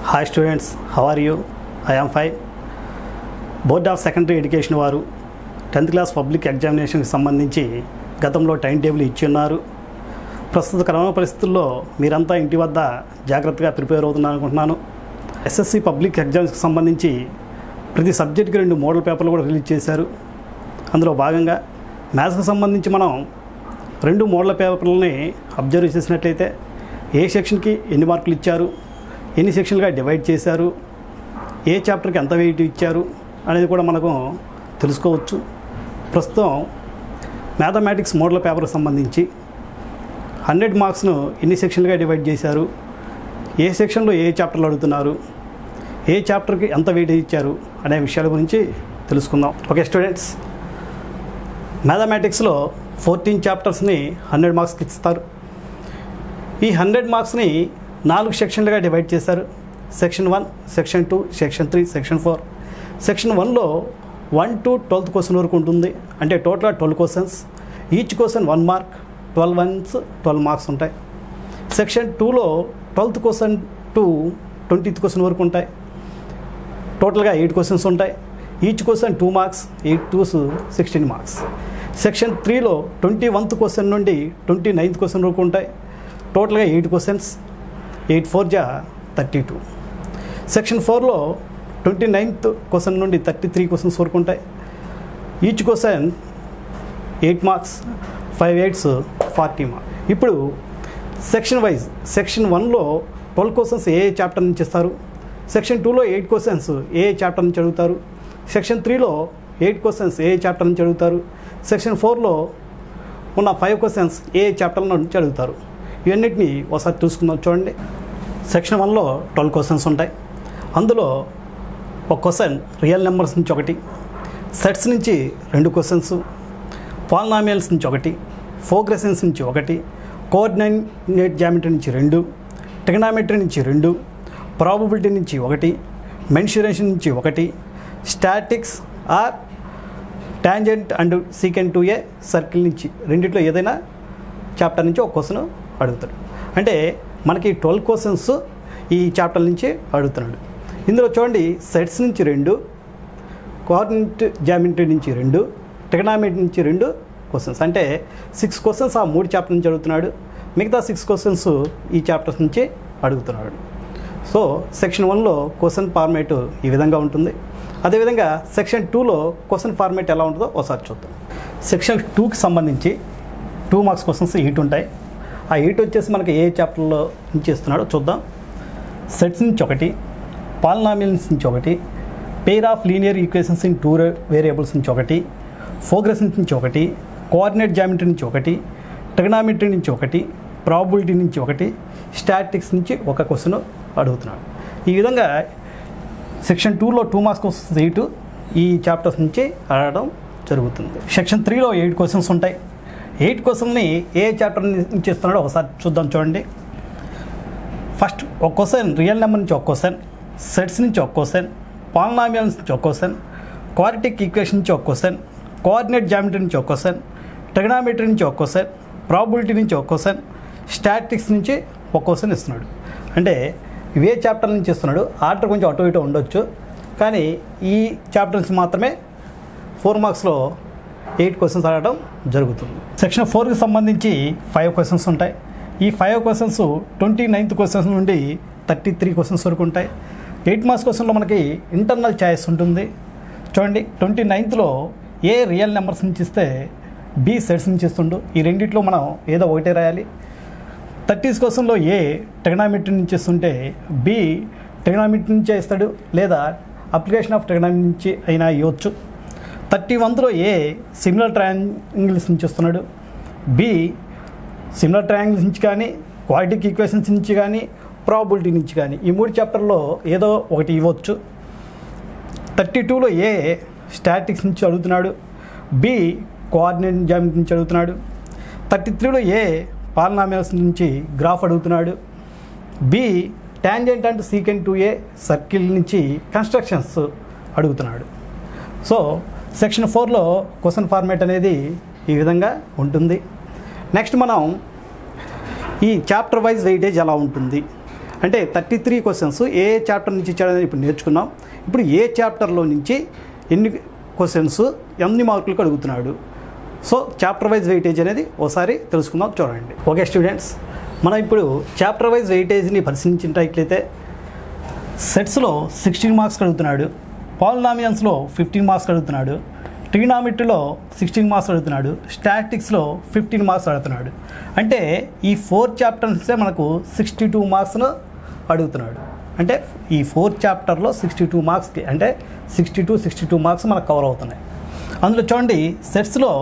hi students how are you I am fine board of secondary education వారు tenth class public ఎగ్జామినేషన్కి సంబంధించి గతంలో time table ఇచ్చి ఉన్నారు ప్రస్తుత కరోనా పరిస్థితుల్లో మీరంతా ఇంటి వద్ద జాగ్రత్తగా ప్రిపేర్ అవుతున్నారు అనుకుంటున్నాను ఎస్ఎస్సి పబ్లిక్ ఎగ్జామ్స్కి సంబంధించి ప్రతి సబ్జెక్ట్కి రెండు మోడల్ పేపర్లు కూడా రిలీజ్ చేశారు అందులో భాగంగా మ్యాథ్స్కి సంబంధించి మనం రెండు మోడల్ పేపర్లని అబ్జర్వ్ చేసినట్లయితే ఏ సెక్షన్కి ఎన్ని మార్కులు ఇచ్చారు ఎన్ని సెక్షన్లుగా డివైడ్ చేశారు ఏ చాప్టర్కి ఎంత వెయిట్ ఇచ్చారు అనేది కూడా మనకు తెలుసుకోవచ్చు ప్రస్తుతం మ్యాథమెటిక్స్ మోడల్ పేపర్కి సంబంధించి హండ్రెడ్ మార్క్స్ను ఎన్ని సెక్షన్లుగా డివైడ్ చేశారు ఏ సెక్షన్లో ఏ చాప్టర్లు అడుగుతున్నారు ఏ చాప్టర్కి ఎంత వెయిట్ ఇచ్చారు అనే విషయాల గురించి తెలుసుకుందాం ఓకే స్టూడెంట్స్ మ్యాథమెటిక్స్లో ఫోర్టీన్ చాప్టర్స్ని హండ్రెడ్ మార్క్స్కి ఇస్తారు ఈ హండ్రెడ్ మార్క్స్ని నాలుగు సెక్షన్లుగా డివైడ్ చేశారు section one section two section three section four section వన్లో వన్ టు ట్వెల్త్ క్వశ్చన్ వరకు ఉంటుంది అంటే total twelve questions each question one mark twelve ones twelve marks ఉంటాయి సెక్షన్ టూలో twelfth question to twentieth question వరకు ఉంటాయి టోటల్గా ఎయిట్ క్వశ్చన్స్ ఉంటాయి each question two marks eight twos sixteen marks section త్రీలో ట్వంటీ వన్త్ క్వశ్చన్ నుండి twenty ninth question వరకు ఉంటాయి టోటల్గా ఎయిట్ క్వశ్చన్స్ ఎయిట్ ఫోర్ జా థర్టీ టూ సెక్షన్ ఫోర్లో ట్వంటీ నైన్త్ క్వశ్చన్ నుండి థర్టీ త్రీ క్వశ్చన్స్ వరకు ఉంటాయి each question eight marks five eights forty marks ఇప్పుడు సెక్షన్ వైజ్ సెక్షన్ వన్లో ట్వెల్వ్ క్వశ్చన్స్ ఏ చాప్టర్ నుంచి ఇస్తారు సెక్షన్ టూలో ఎయిట్ క్వశ్చన్స్ ఏ చాప్టర్ నుంచి అడుగుతారు సెక్షన్ త్రీలో ఎయిట్ క్వశ్చన్స్ ఏ చాప్టర్ నుంచి అడుగుతారు సెక్షన్ ఫోర్లో ఉన్న ఫైవ్ క్వశ్చన్స్ ఏ చాప్టర్ నుంచి అడుగుతారు ఇవన్నిటిని ఒకసారి చూసుకుందాం చూడండి సెక్షన్ వన్లో ట్వెల్వ్ క్వశ్చన్స్ ఉంటాయి అందులో ఒక క్వశ్చన్ రియల్ నెంబర్స్ నుంచి ఒకటి సెట్స్ నుంచి రెండు క్వశ్చన్స్ పాలినామియల్స్ నుంచి ఒకటి ఫోగ్రెసెన్స్ నుంచి ఒకటి కోఆర్డినేట్ జామెట్రీ నుంచి రెండు ట్రిగనామెట్రీ నుంచి రెండు ప్రాబబిలిటీ నుంచి ఒకటి మెన్షురేషన్ నుంచి ఒకటి statics or tangent and secant to a circle నుంచి రెండిట్లో ఏదైనా చాప్టర్ నుంచి ఒక క్వశ్చన్ అడుగుతాడు అంటే మనకి ట్వెల్వ్ క్వశ్చన్స్ ఈ చాప్టర్ నుంచి అడుగుతున్నాడు ఇందులో చూడండి సెట్స్ నుంచి రెండు కోఆర్డినేట్ జామెట్రీ నుంచి రెండు ట్రిగనామెట్రీ నుంచి రెండు క్వశ్చన్స్ అంటే సిక్స్ క్వశ్చన్స్ ఆ మూడు చాప్టర్ నుంచి అడుగుతున్నాడు మిగతా సిక్స్ క్వశ్చన్స్ ఈ చాప్టర్స్ నుంచి అడుగుతున్నాడు సో సెక్షన్ వన్లో క్వశ్చన్ ఫార్మేట్ ఈ విధంగా ఉంటుంది అదేవిధంగా సెక్షన్ టూలో క్వశ్చన్ ఫార్మేట్ ఎలా ఉంటుందో ఒకసారి చూద్దాం సెక్షన్ టూకి సంబంధించి టూ మార్క్స్ క్వశ్చన్స్ ఎయిట్ ఉంటాయి ఆ ఎయిట్ వచ్చేసి మనకి ఏ చాప్టర్లో నుంచి ఇస్తున్నాడో చూద్దాం సెట్స్ నుంచి ఒకటి పాలినామియల్స్ నుంచి ఒకటి pair of linear equations in two variables నుంచి ఒకటి ఫోగ్రెస్ నుంచి ఒకటి కోఆర్డినేట్ జామెట్రీ నుంచి ఒకటి ట్రిగనామెట్రీ నుంచి ఒకటి ప్రాబిలిటీ నుంచి ఒకటి స్టాటిక్స్ నుంచి ఒక క్వశ్చన్ అడుగుతున్నాడు ఈ విధంగా సెక్షన్ టూలో టూ మార్క్స్ క్వశ్చన్స్ ఎయిట్ ఈ చాప్టర్స్ నుంచి అడగడం జరుగుతుంది సెక్షన్ త్రీలో ఎయిట్ క్వశ్చన్స్ ఉంటాయి ఎయిట్ క్వశ్చన్ని ఏ చాప్టర్ నుంచి ఇస్తున్నాడో ఒకసారి చూద్దాం చూడండి ఫస్ట్ ఒక క్వశ్చన్ రియల్ నెంబర్ నుంచి ఒక క్వశ్చన్ సెట్స్ నుంచి ఒక క్వశ్చన్ పాలినామియల్స్ నుంచి ఒక క్వశ్చన్ క్వారిటిక్ ఈక్వేషన్ నుంచి ఒక క్వశ్చన్ కోఆర్డినేట్ జామెట్రీ నుంచి ఒక క్వశ్చన్ ట్రిగనామెట్రీ నుంచి ఒక క్వశ్చన్ ప్రాబిలిటీ నుంచి ఒక క్వశ్చన్ స్టాటిక్స్ నుంచి ఒక క్వశ్చన్ ఇస్తున్నాడు అంటే ఇవే చాప్టర్ నుంచి ఇస్తున్నాడు ఆర్డర్ కొంచెం అటు ఇటు ఉండొచ్చు కానీ ఈ చాప్టర్ నుంచి మాత్రమే ఫోర్ మార్క్స్లో ఎయిట్ క్వశ్చన్స్ అడగడం జరుగుతుంది సెక్షన్ ఫోర్కి సంబంధించి ఫైవ్ క్వశ్చన్స్ ఉంటాయి ఈ five questions twenty ninth questions నుండి థర్టీ త్రీ క్వశ్చన్స్ వరకు ఉంటాయి ఎయిట్ మార్క్స్ క్వశ్చన్లో మనకి ఇంటర్నల్ ఛాయిస్ ఉంటుంది చూడండి ట్వంటీ నైన్త్లో ఏ రియల్ నెంబర్స్ నుంచి ఇస్తే బి సెట్స్ నుంచి ఇస్తుండు ఈ రెండిట్లో మనం ఏదో ఒకటే రాయాలి థర్టీస్ క్వశ్చన్లో ఏ టెగనామెట్రీ నుంచి ఇస్తుంటే బి టెగనామెట్రీ నుంచే ఇస్తాడు లేదా అప్లికేషన్ ఆఫ్ టెగనామెట్రీ నుంచి అయినా ఇవ్వచ్చు థర్టీ వన్త్లో ఏ సిమిలర్ ట్రయాంగిల్స్ నుంచి వస్తున్నాడు బి సిమిలర్ ట్రయాంగిల్స్ నుంచి కానీ క్వాలిటిక్ ఈక్వేషన్స్ నుంచి కానీ ప్రాబిలిటీ నుంచి కానీ ఈ మూడు చాప్టర్లో ఏదో ఒకటి ఇవ్వచ్చు థర్టీ టూలో ఏ స్టాటిక్స్ నుంచి అడుగుతున్నాడు బి కోఆర్డినేట్ జామెట్రీ నుంచి అడుగుతున్నాడు థర్టీ త్రీలో ఏ పాలనామియల్స్ నుంచి గ్రాఫ్ అడుగుతున్నాడు B tangent and secant to a circle నుంచి కన్స్ట్రక్షన్స్ అడుగుతున్నాడు సో సెక్షన్ ఫోర్లో క్వశ్చన్ ఫార్మేట్ అనేది ఈ విధంగా ఉంటుంది నెక్స్ట్ మనం ఈ చాప్టర్ వైజ్ వెయిటేజ్ ఎలా ఉంటుంది అంటే థర్టీ త్రీ క్వశ్చన్స్ ఏ చాప్టర్ నుంచి ఇచ్చాడని ఇప్పుడు నేర్చుకున్నాం ఇప్పుడు ఏ చాప్టర్లో నుంచి ఎన్ని క్వశ్చన్స్ ఎన్ని మార్కులకు అడుగుతున్నాడు సో చాప్టర్ వైజ్ వెయిటేజ్ అనేది ఒకసారి తెలుసుకుందాం చూడండి ఓకే స్టూడెంట్స్ మనం ఇప్పుడు చాప్టర్ వైజ్ వెయిటేజ్ని పరిశీలించినట్లయితే సెట్స్లో సిక్స్టీన్ మార్క్స్ అడుగుతున్నాడు పాలినామియన్స్లో ఫిఫ్టీన్ మార్క్స్ అడుగుతున్నాడు ట్రిగ్నామిట్రీలో సిక్స్టీన్ మార్క్స్ అడుగుతున్నాడు స్టాటిక్స్లో ఫిఫ్టీన్ మార్క్స్ అడుగుతున్నాడు అంటే ఈ ఫోర్ చాప్టర్సే మనకు సిక్స్టీ టూ మార్క్స్ను అడుగుతున్నాడు అంటే ఈ ఫోర్ చాప్టర్లో సిక్స్టీ టూ మార్క్స్కి అంటే sixty two sixty two marks మనకు కవర్ అవుతున్నాయి అందులో చూడండి సెట్స్లో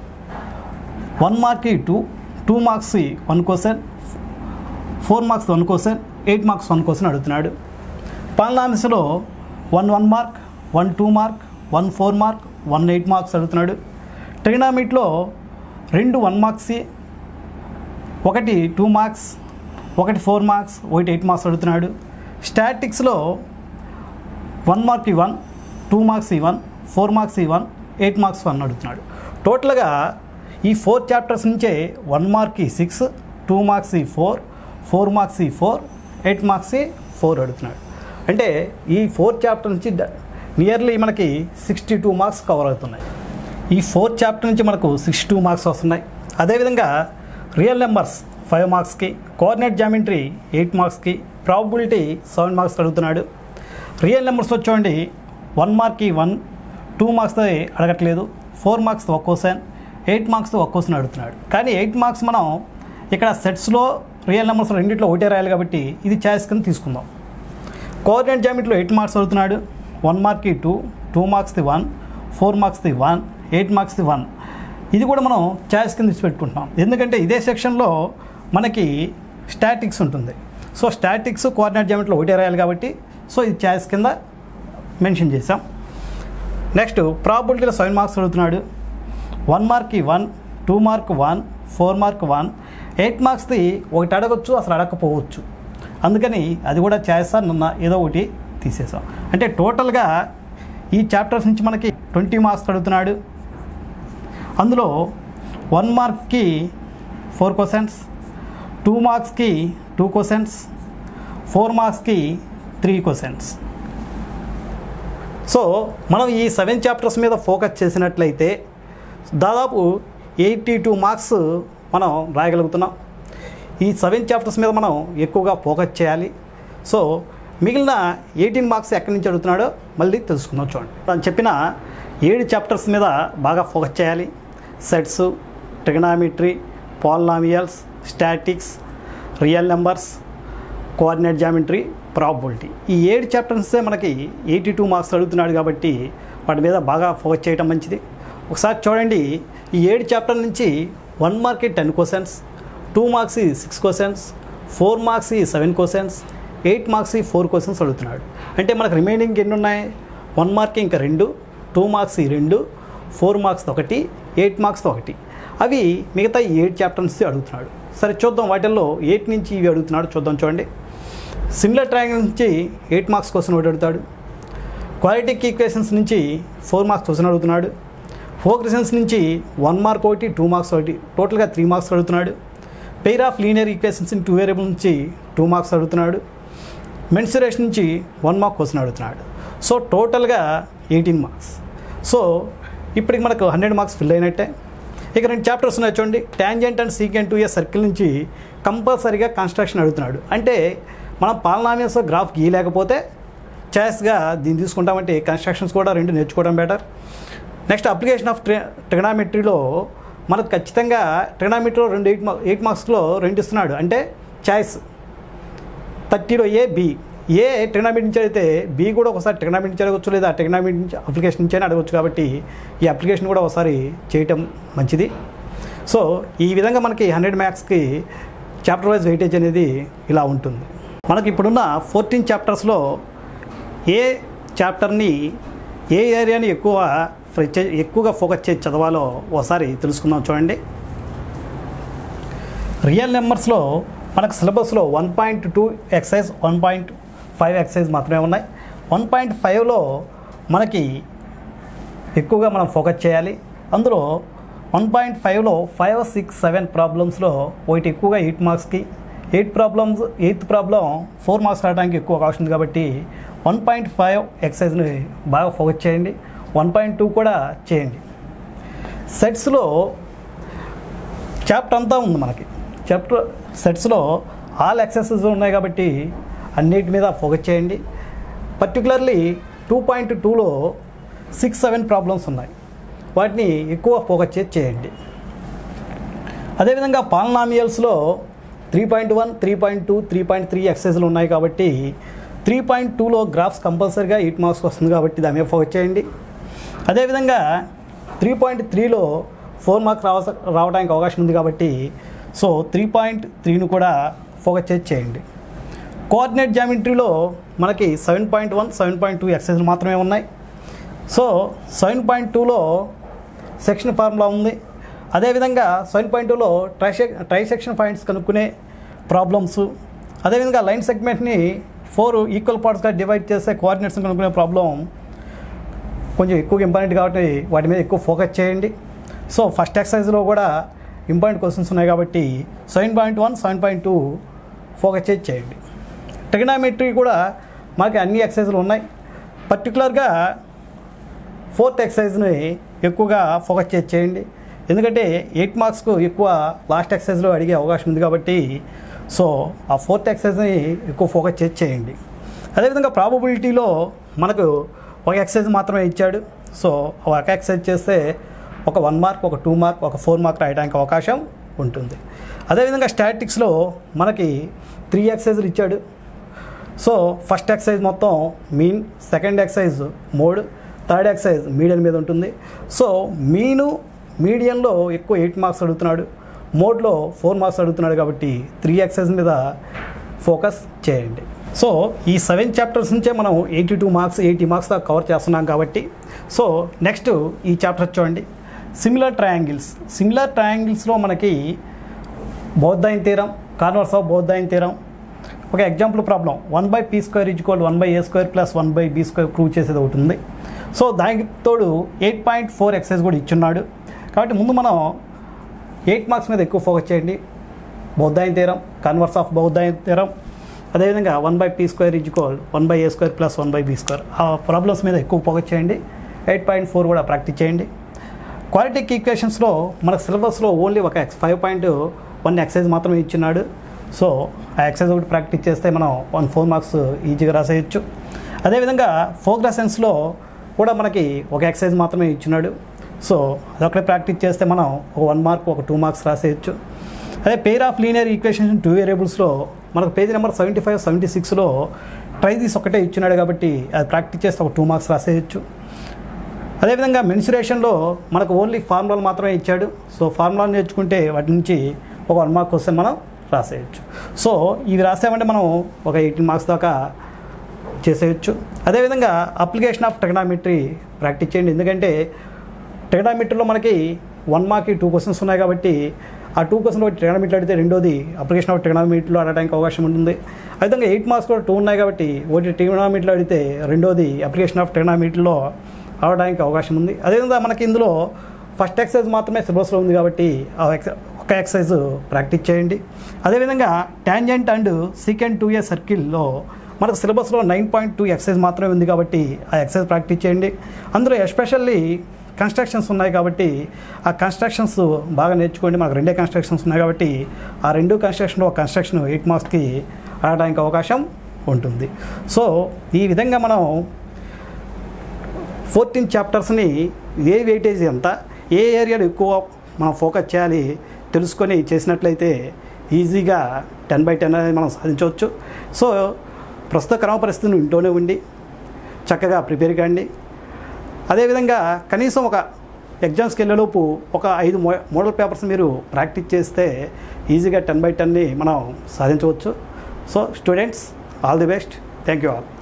వన్ మార్క్కి two two marks one question four marks one question eight marks one question అడుగుతున్నాడు పాలనామిస్లో one one mark one two mark one four mark one eight marks అడుగుతున్నాడు ట్రిగ్నామిట్లో రెండు వన్ మార్క్స్ ఒకటి టూ మార్క్స్ ఒకటి ఫోర్ మార్క్స్ ఒకటి eight marks అడుగుతున్నాడు స్టాటిక్స్లో one mark one two marks one four marks one eight marks one అడుగుతున్నాడు టోటల్గా ఈ ఫోర్ చాప్టర్స్ నుంచే one mark six two marks four four marks four eight marks four అడుగుతున్నాడు అంటే ఈ ఫోర్ చాప్టర్ నుంచి నియర్లీ మనకి సిక్స్టీ టూ మార్క్స్ కవర్ అవుతున్నాయి ఈ ఫోర్ చాప్టర్ నుంచి మనకు సిక్స్టీ టూ మార్క్స్ వస్తున్నాయి అదేవిధంగా రియల్ నెంబర్స్ ఫైవ్ మార్క్స్కి కోఆర్డినేట్ జామెంట్రీ ఎయిట్ మార్క్స్కి ప్రాబిలిటీ సెవెన్ మార్క్స్ అడుగుతున్నాడు రియల్ నెంబర్స్ వచ్చేయండి వన్ మార్క్కి వన్ టూ మార్క్స్ అడగట్లేదు ఫోర్ మార్క్స్ ఒక క్వశ్చన్ ఎయిట్ మార్క్స్ ఒక క్వశ్చన్ అడుగుతున్నాడు కానీ ఎయిట్ మార్క్స్ మనం ఇక్కడ సెట్స్లో రియల్ నెంబర్స్ రెండింటిలో ఒకటే రాయాలి కాబట్టి ఇది ఛాయిస్ కింద తీసుకుందాం కోఆర్డినేట్ జామెట్రీలో ఎయిట్ మార్క్స్ అడుగుతున్నాడు వన్ మార్క్కి టూ టూ మార్క్స్ది వన్ ఫోర్ మార్క్స్ది వన్ ఎయిట్ మార్క్స్ది వన్ ఇది కూడా మనం ఛాయిస్ కింద ఇచ్చి పెట్టుకుంటున్నాం ఎందుకంటే ఇదే సెక్షన్లో మనకి స్టాటిక్స్ ఉంటుంది సో స్టాటిక్స్ కోఆర్డినేట్ జామెట్రీలో ఒకటే రాయాలి కాబట్టి సో ఇది ఛాయిస్ కింద మెన్షన్ చేసాం నెక్స్ట్ ప్రాబిలిటీలో సెవెన్ మార్క్స్ అడుగుతున్నాడు వన్ మార్క్కి one two mark one four mark one eight మార్క్స్ది ఒకటి అడగొచ్చు అసలు అడగకపోవచ్చు అందుకని అది కూడా చేస్తా నిన్న ఏదో ఒకటి తీసేసాం అంటే టోటల్గా ఈ చాప్టర్స్ నుంచి మనకి ట్వంటీ మార్క్స్ అడుగుతున్నాడు అందులో వన్ మార్క్కి ఫోర్ క్వశ్చన్స్ టూ మార్క్స్కి టూ క్వశ్చన్స్ ఫోర్ మార్క్స్కి త్రీ క్వశ్చన్స్ సో మనం ఈ సెవెన్ చాప్టర్స్ మీద ఫోకస్ చేసినట్లయితే దాదాపు ఎయిటీ టూ మార్క్స్ మనం రాయగలుగుతున్నాం ఈ సెవెన్ చాప్టర్స్ మీద మనం ఎక్కువగా ఫోకస్ చేయాలి సో మిగిలిన ఎయిటీన్ మార్క్స్ ఎక్కడి నుంచి అడుగుతున్నాడో మళ్ళీ తెలుసుకుందాం చూడండి నేను చెప్పిన ఏడు చాప్టర్స్ మీద బాగా ఫోకస్ చేయాలి sets trigonometry polynomials statistics real numbers coordinate geometry probability ఈ ఏడు చాప్టర్సే మనకి ఎయిటీ టూ మార్క్స్ అడుగుతున్నాడు కాబట్టి వాటి మీద బాగా ఫోకస్ చేయడం మంచిది ఒకసారి చూడండి ఈ ఏడు చాప్టర్ నుంచి వన్ మార్క్కి ten questions two marks six questions four marks seven questions eight marks four questions అడుగుతున్నాడు అంటే మనకు రిమైనింగ్ ఎన్ని ఉన్నాయి వన్ మార్క్ ఇంకా రెండు టూ మార్క్స్ రెండు ఫోర్ మార్క్స్ ఒకటి ఎయిట్ మార్క్స్ ఒకటి అవి మిగతా ఈ ఎయిట్ చాప్టర్స్ అడుగుతున్నాడు సరే చూద్దాం వాటిల్లో ఎయిట్ నుంచి ఇవి అడుగుతున్నాడు చూద్దాం చూడండి సిమిలర్ ట్రయాంగిల్ నుంచి ఎయిట్ మార్క్స్ క్వశ్చన్ ఒకటి అడుగుతాడు క్వాలిటిక్ ఈక్వేషన్స్ నుంచి ఫోర్ మార్క్స్ క్వశ్చన్ అడుగుతున్నాడు ఫోక్రిసన్స్ నుంచి వన్ మార్క్ ఒకటి టూ మార్క్స్ ఒకటి టోటల్గా త్రీ మార్క్స్ అడుగుతున్నాడు pair of linear equations in two variable నుంచి టూ మార్క్స్ అడుగుతున్నాడు మెన్సురేషన్ నుంచి వన్ మార్క్ క్వశ్చన్ అడుగుతున్నాడు సో టోటల్గా ఎయిటీన్ మార్క్స్ సో ఇప్పటికి మనకు హండ్రెడ్ మార్క్స్ ఫిల్ అయినట్టే ఇక రెండు చాప్టర్స్ ఉన్నాయి చూడండి tangent and secant to a circle నుంచి కంపల్సరీగా కన్స్ట్రక్షన్ అడుగుతున్నాడు అంటే మనం పాలనామియస్ గ్రాఫ్ గీయలేకపోతే చాయిస్గా దీన్ని తీసుకుంటామంటే కన్స్ట్రక్షన్స్ కూడా రెండు నేర్చుకోవడం బెటర్ నెక్స్ట్ అప్లికేషన్ ఆఫ్ ట్రి ట్రిగనామెట్రీలో మనకు ఖచ్చితంగా ట్రిగనామెట్రీలో రెండు ఎయిట్ మార్క్ ఎయిట్ మార్క్స్లో రెండు ఇస్తున్నాడు అంటే చాయిస్ థర్టీలో ఏ బి ఏ టెక్నామిట్ నుంచి అయితే బి కూడా ఒకసారి టెక్నామిట్ నుంచి అడగచ్చు లేదా టెక్నామిట్ నుంచి అప్లికేషన్ నుంచి అయినా అడగచ్చు కాబట్టి ఈ అప్లికేషన్ కూడా ఒకసారి చేయటం మంచిది సో ఈ విధంగా మనకి హండ్రెడ్ మ్యాథ్స్కి చాప్టర్ వైజ్ వెయిటేజ్ అనేది ఇలా ఉంటుంది మనకి ఇప్పుడున్న ఫోర్టీన్ చాప్టర్స్లో ఏ చాప్టర్ని ఏ ఏరియాని ఎక్కువ ఫ్రె- ఎక్కువగా ఫోకస్ చేసి చదవాలో ఒకసారి తెలుసుకుందాం చూడండి రియల్ నెంబర్స్లో మనకు సిలబస్లో one point two exercise one point five exercise మాత్రమే ఉన్నాయి వన్ పాయింట్ ఫైవ్లో మనకి ఎక్కువగా మనం ఫోకస్ చేయాలి అందులో వన్ పాయింట్ ఫైవ్లో ఫైవ్ సిక్స్ సెవెన్ ప్రాబ్లమ్స్లో ఒకటి ఎక్కువగా ఎయిట్ మార్క్స్కి eighth problems eighth problem four marks రావడానికి ఎక్కువ అవకాశం ఉంది కాబట్టి వన్ పాయింట్ ఫైవ్ ఎక్సైజ్ని బాగా ఫోకస్ చేయండి వన్ పాయింట్ టూ కూడా చేయండి సెట్స్లో చాప్టర్ అంతా ఉంది మనకి చాప్టర్ సెట్స్లో ఆల్ ఎక్సెసెస్ ఉన్నాయి కాబట్టి అన్నిటి మీద ఫోకస్ చేయండి పర్టికులర్లీ టూ పాయింట్ టూలో సిక్స్ సెవెన్ ప్రాబ్లమ్స్ ఉన్నాయి వాటిని ఎక్కువ ఫోకస్ చేసి చేయండి అదేవిధంగా పాలనామియల్స్లో three point one three point two three point three ఎక్సైజ్లు ఉన్నాయి కాబట్టి త్రీ పాయింట్ టూలో గ్రాఫ్స్ కంపల్సరీగా ఎయిట్ మార్క్స్ వస్తుంది కాబట్టి దాని మీద ఫోకస్ చేయండి అదేవిధంగా త్రీ పాయింట్ త్రీలో ఫోర్ మార్క్స్ రావ రావడానికి అవకాశం ఉంది కాబట్టి సో త్రీ పాయింట్ త్రీను కూడా ఫోకస్ చేసి చేయండి కోఆర్డినేట్ జామెట్రీలో మనకి seven point one seven point two ఎక్సైజ్లు మాత్రమే ఉన్నాయి సో సెవెన్ పాయింట్ టూలో సెక్షన్ ఫార్ములా ఉంది అదేవిధంగా సెవెన్ పాయింట్ టూలో ట్రైసెక్ ట్రైసెక్షన్ పాయింట్స్ కనుక్కునే ప్రాబ్లమ్స్ అదేవిధంగా లైన్ సెగ్మెంట్ని ఫోర్ ఈక్వల్ పార్ట్స్గా డివైడ్ చేసే కోఆర్డినేట్స్ కనుక్కునే ప్రాబ్లం కొంచెం ఎక్కువ ఇంపార్టెంట్ కాబట్టి వాటి మీద ఎక్కువ ఫోకస్ చేయండి సో ఫస్ట్ ఎక్సర్సైజ్లో కూడా ఇంపార్టెంట్ క్వశ్చన్స్ ఉన్నాయి కాబట్టి seven point one seven point two focus చేసి చేయండి ట్రిగనామెట్రీ కూడా మనకి అన్ని ఎక్సర్సైజ్లు ఉన్నాయి పర్టికులర్గా ఫోర్త్ ఎక్సర్సైజ్ని ఎక్కువగా ఫోకస్ చేసి చేయండి ఎందుకంటే ఎయిట్ మార్క్స్కు ఎక్కువ లాస్ట్ ఎక్సర్సైజ్లో అడిగే అవకాశం ఉంది కాబట్టి సో ఆ ఫోర్త్ ఎక్సర్సైజ్ని ఎక్కువ ఫోకస్ చేసి చేయండి అదేవిధంగా ప్రాబబిలిటీలో మనకు ఒక ఎక్సర్సైజ్ మాత్రమే ఇచ్చాడు సో ఒక ఎక్సర్సైజ్ చేస్తే ఒక వన్ మార్క్ ఒక టూ మార్క్ ఒక ఫోర్ మార్క్ రాయడానికి అవకాశం ఉంటుంది అదేవిధంగా స్టాటిక్స్లో మనకి త్రీ ఎక్సర్సైజ్లు ఇచ్చాడు సో ఫస్ట్ ఎక్సర్సైజ్ మొత్తం mean second exercise mode third exercise median మీద ఉంటుంది సో మీను మీడియంలో ఎక్కువ ఎయిట్ మార్క్స్ అడుగుతున్నాడు మోడ్లో ఫోర్ మార్క్స్ అడుగుతున్నాడు కాబట్టి త్రీ ఎక్సర్సైజ్ మీద ఫోకస్ చేయండి సో ఈ సెవెన్ చాప్టర్స్ నుంచే మనం eighty two marks eighty marks దాకా కవర్ చేస్తున్నాం కాబట్టి సో నెక్స్ట్ ఈ చాప్టర్ చూడండి సిమిలర్ ట్రయాంగిల్స్ సిమిలర్ ట్రయాంగిల్స్లో మనకి Baudhayan theorem converse of Baudhayan theorem ఒక example problem one by P square equal one by A square plus one by B square prove చేసేది ఒకటి ఉంది సో దానికి తోడు ఎయిట్ పాయింట్ ఫోర్ ఎక్సైజ్ కూడా ఇచ్చున్నాడు కాబట్టి ముందు మనం ఎయిట్ మార్క్స్ మీద ఎక్కువ ఫోకస్ చేయండి బౌద్ధాయన్ తీరం కన్వర్స్ ఆఫ్ బౌద్ధాయన్ తీరం అదేవిధంగా one by P square equal one by A square plus one by B square ఆ ప్రాబ్లమ్స్ మీద ఎక్కువ ఫోకస్ చేయండి ఎయిట్ పాయింట్ ఫోర్ కూడా ప్రాక్టీస్ చేయండి క్వాలిటిక్ ఈక్వేషన్స్లో మన సిలబస్లో ఓన్లీ ఒక ఎక్స్ ఫైవ్ పాయింట్ వన్ ఎక్సైజ్ మాత్రమే ఇచ్చినాడు సో ఆ ఎక్సైజ్ ఒకటి ప్రాక్టీస్ చేస్తే మనం వన్ ఫోర్ మార్క్స్ ఈజీగా రాసేయచ్చు అదేవిధంగా ఫోగ్రాసెన్స్లో కూడా మనకి ఒక ఎక్సైజ్ మాత్రమే ఇచ్చినాడు సో అదొకటే ప్రాక్టీస్ చేస్తే మనం ఒక వన్ మార్క్ ఒక టూ మార్క్స్ రాసేయచ్చు అదే pair of linear equation two వేరియబుల్స్లో మనకు page number seventy five seventy సిక్స్లో ట్రైదీస్ ఒకటే ఇచ్చినాడు కాబట్టి అది ప్రాక్టీస్ చేస్తే ఒక టూ మార్క్స్ రాసేయచ్చు అదేవిధంగా మెన్సురేషన్లో మనకు ఓన్లీ ఫార్ములాలు మాత్రమే ఇచ్చాడు సో ఫార్ములాలు నేర్చుకుంటే వాటి నుంచి ఒక వన్ మార్క్ వస్తే మనం రాసేయచ్చు సో ఇవి రాసామంటే మనం ఒక ఎయిటీన్ మార్క్స్ దాకా చేసేయచ్చు అదేవిధంగా అప్లికేషన్ ఆఫ్ టెక్నామెట్రీ ప్రాక్టీస్ చేయండి ఎందుకంటే టెక్నామెట్రీలో మనకి వన్ మార్క్కి టూ క్వశ్చన్స్ ఉన్నాయి కాబట్టి ఆ టూ క్వశ్చన్ ఒకటి టెక్నామెట్రీ అడిగితే రెండోది అప్లికేషన్ ఆఫ్ టెక్నామెట్రీలో అడగడానికి అవకాశం ఉంటుంది అదేవిధంగా ఎయిట్ మార్క్స్ కూడా టూ ఉన్నాయి కాబట్టి ఒకటి టెక్నామెట్రీలో అడిగితే రెండోది అప్లికేషన్ ఆఫ్ టెక్నామెట్రీలో అవడానికి అవకాశం ఉంది అదేవిధంగా మనకి ఇందులో ఫస్ట్ ఎక్సర్సైజ్ మాత్రమే సిలబస్లో ఉంది కాబట్టి ఆ ఎక్స ఒక ఎక్సర్సైజ్ ప్రాక్టీస్ చేయండి అదేవిధంగా tangent and secant to a సర్కిల్లో మనకు సిలబస్లో నైన్ పాయింట్ టూ ఎక్సైజ్ మాత్రమే ఉంది కాబట్టి ఆ ఎక్సైజ్ ప్రాక్టీస్ చేయండి అందులో ఎస్పెషల్లీ కన్స్ట్రక్షన్స్ ఉన్నాయి కాబట్టి ఆ కన్స్ట్రక్షన్స్ బాగా నేర్చుకోండి మనకు రెండే కన్స్ట్రక్షన్స్ ఉన్నాయి కాబట్టి ఆ రెండు కన్స్ట్రక్షన్ ఒక కన్స్ట్రక్షన్ ఎయిట్ మార్క్స్కి ఆడడానికి అవకాశం ఉంటుంది సో ఈ విధంగా మనం ఫోర్టీన్ చాప్టర్స్ని ఏ వెయిటేజ్ ఎంత ఏ ఏరియాలో ఎక్కువ మనం ఫోకస్ చేయాలి తెలుసుకొని చేసినట్లయితే ఈజీగా టెన్ బై టెన్ అనేది మనం సాధించవచ్చు సో ప్రస్తుత క్రమ పరిస్థితులు ఇంట్లోనే ఉండి చక్కగా ప్రిపేర్ కాండి అదేవిధంగా కనీసం ఒక ఎగ్జామ్స్కి వెళ్ళేలోపు ఒక ఐదు మో మోడల్ పేపర్స్ మీరు ప్రాక్టీస్ చేస్తే ఈజీగా టెన్ బై టెన్ని మనం సాధించవచ్చు so students all the best thank you all